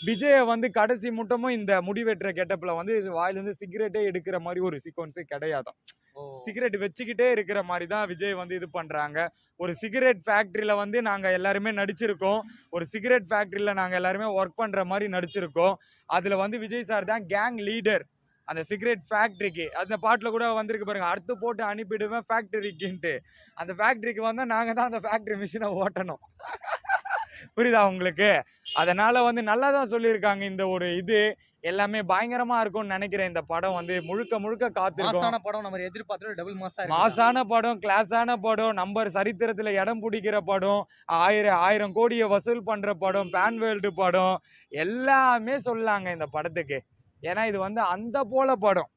விஜயை வந்து கடைசி முட்டமும் இந்த முடிவெட்டுற கெட்டப்ல வந்து வாயிலிருந்து சிகரெட்டே எடுக்கிற மாதிரி ஒரு சீக்வன்ஸே கிடையாதாம் சிகரெட் வச்சுக்கிட்டே இருக்கிற மாதிரி தான் விஜய் வந்து இது பண்றாங்க ஒரு சிகரெட் ஃபேக்டரியில வந்து நாங்க எல்லாருமே நடிச்சிருக்கோம் ஒரு சிகரெட் ஃபேக்டரியில நாங்க எல்லாருமே ஒர்க் பண்ற மாதிரி நடிச்சிருக்கோம் அதுல வந்து விஜய் சார் தான் கேங் லீடர் அந்த சிகரெட் ஃபேக்டரிக்கு அந்த பாட்டுல கூட வந்திருக்கு பாருங்க அறுத்து போட்டு அனுப்பிடுவேன் ஃபேக்டரிக்குன்ட்டு அந்த ஃபேக்டரிக்கு வந்தா நாங்க தான் அந்த ஃபேக்டரி மிஷினை ஓட்டணும் புரியுதா உங்களுக்கு அதனால வந்து நல்லா தான் சொல்லியிருக்காங்க இந்த ஒரு இது எல்லாமே பயங்கரமா இருக்கும்னு நினைக்கிறேன் இந்த படம் வந்து முழுக்க முழுக்க காத்திருக்கோம் மாசான படம் நம்ம எதிர்பார்த்தது டபுள் மாசா இருக்கு மாசான படம் கிளாஸான படம் நம்பர் சரித்திரத்துல இடம் பிடிக்கிற படம் ஆயிரம் ஆயிரம் கோடியை வசூல் பண்ற படம் பேன் வேர்ல்டு படம் எல்லாமே சொல்லாங்க இந்த படத்துக்கு ஏன்னா இது வந்து அந்த போல படம்